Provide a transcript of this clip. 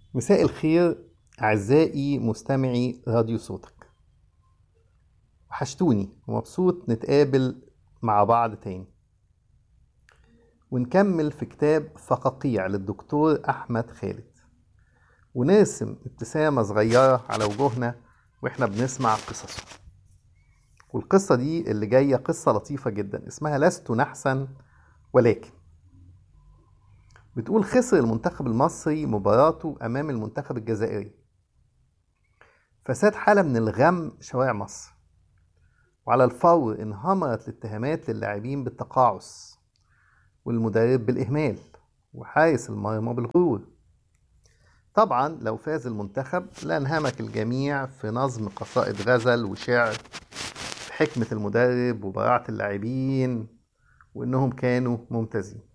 مساء الخير أعزائي مستمعي راديو صوتك وحشتوني ومبسوط نتقابل مع بعض تاني ونكمل في كتاب فقاقيع للدكتور أحمد خالد ونرسم ابتسامة صغيرة على وجوهنا وإحنا بنسمع قصصه والقصة دي اللي جاية قصة لطيفة جدا اسمها لست نحسا ولكن بتقول خسر المنتخب المصري مباراته أمام المنتخب الجزائري فساد حالة من الغم شوارع مصر وعلى الفور انهمرت الاتهامات للاعبين بالتقاعس والمدرب بالإهمال وحارس المرمى بالغرور طبعا لو فاز المنتخب لانهمك الجميع في نظم قصائد غزل وشعر بحكمة المدرب وبراعة اللاعبين وإنهم كانوا ممتازين